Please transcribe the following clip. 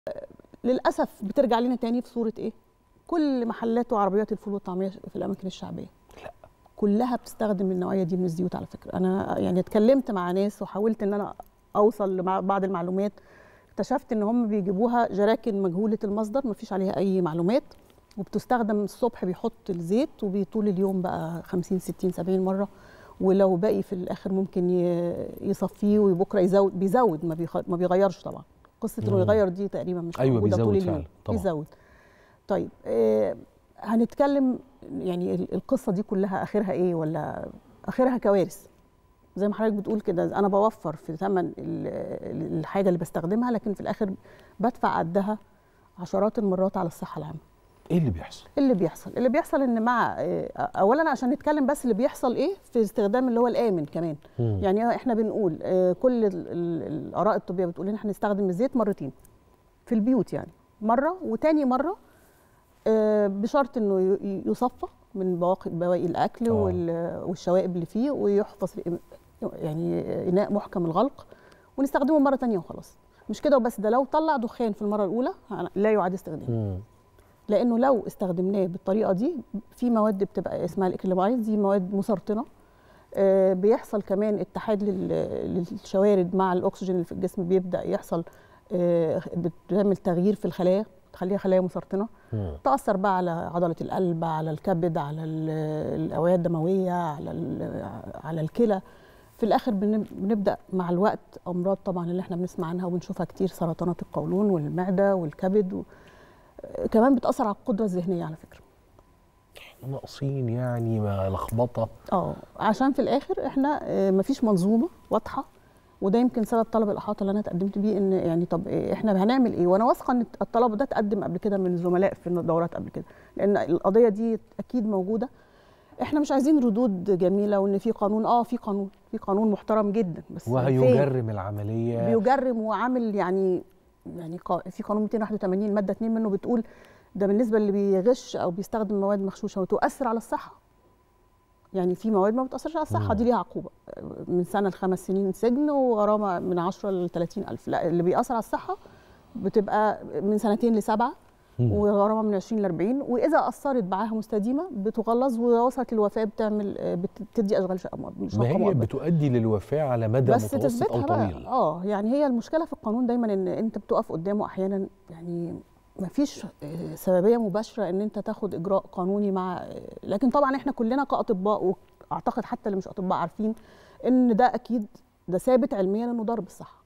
للاسف بترجع لنا تاني في صوره ايه كل محلات وعربيات الفول والطعميه في الاماكن الشعبيه لا. كلها بتستخدم النوعيه دي من الزيوت على فكره انا يعني اتكلمت مع ناس وحاولت ان انا اوصل لبعض المعلومات اكتشفت ان هم بيجيبوها جراكن مجهوله المصدر ما فيش عليها اي معلومات وبتستخدم الصبح بيحط الزيت وبيطول اليوم بقى 50 60 70 مره ولو باقي في الاخر ممكن يصفيه وبكره يزود بيزود ما, بيخ... ما بيغيرش طبعا قصه انه يغير دي تقريبا مش أيوة موجوده طول بيزود اليوم فعلا طبعا. بيزود طيب آه هنتكلم يعني القصه دي كلها اخرها ايه ولا اخرها كوارث زي ما حضرتك بتقول كده انا بوفر في ثمن الحاجه اللي بستخدمها لكن في الاخر بدفع قدها عشرات المرات على الصحه العامه ايه اللي بيحصل اللي بيحصل اللي بيحصل ان مع اولا عشان نتكلم بس اللي بيحصل ايه في استخدام اللي هو الامن كمان مم. يعني احنا بنقول كل الاراء الطبيه بتقول ان احنا نستخدم الزيت مرتين في البيوت يعني مره وتاني مره بشرط انه يصفى من بواقي بواقي الاكل آه. والشوائب اللي فيه ويحفظ يعني اناء محكم الغلق ونستخدمه مره تانية وخلاص مش كده وبس ده لو طلع دخان في المره الاولى لا يعاد استخدامه مم. لانه لو استخدمناه بالطريقه دي في مواد بتبقى اسمها الاكريلاميد دي مواد مسرطنه آه بيحصل كمان اتحاد للشوارد مع الاكسجين اللي في الجسم بيبدا يحصل آه بتعمل تغيير في الخلايا تخليها خلايا مسرطنه مم. تاثر بقى على عضله القلب على الكبد على الاوعيه الدمويه على على الكلى في الاخر بنبدا مع الوقت امراض طبعا اللي احنا بنسمع عنها وبنشوفها كتير سرطانات القولون والمعده والكبد و... كمان بتاثر على القدره الذهنيه على فكره ناقصين يعني ما لخبطه اه عشان في الاخر احنا مفيش منظومه واضحه وده يمكن سبب طلب الاحاطه اللي انا اتقدمت بيه ان يعني طب احنا هنعمل ايه وانا واثقه ان الطلب ده اتقدم قبل كده من الزملاء في الدورات قبل كده لان القضيه دي اكيد موجوده احنا مش عايزين ردود جميله وان في قانون اه في قانون في قانون محترم جدا بس وهيجرم العمليه بيجرم وعامل يعني يعني في قانون 281 الماده 2 منه بتقول ده بالنسبه اللي بيغش او بيستخدم مواد مغشوشه وتؤثر على الصحه يعني في مواد ما بتاثرش على الصحه دي ليها عقوبه من سنه لخمس سنين سجن وغرامه من 10 ل 30 الف لا اللي بيأثر على الصحه بتبقى من سنتين لسبعه وغرامه من 20 ل 40 واذا اثرت بعاهه مستديمه بتغلظ ووصلت للوفاه بتعمل بتدي اشغال شقه ما هي بتؤدي للوفاه على مدى بس متوسط او طويل بقى اه يعني هي المشكله في القانون دايما ان انت بتقف قدامه احيانا يعني ما فيش سببيه مباشره ان انت تاخد اجراء قانوني مع لكن طبعا احنا كلنا كاطباء واعتقد حتى اللي مش اطباء عارفين ان ده اكيد ده ثابت علميا انه ضار بالصحه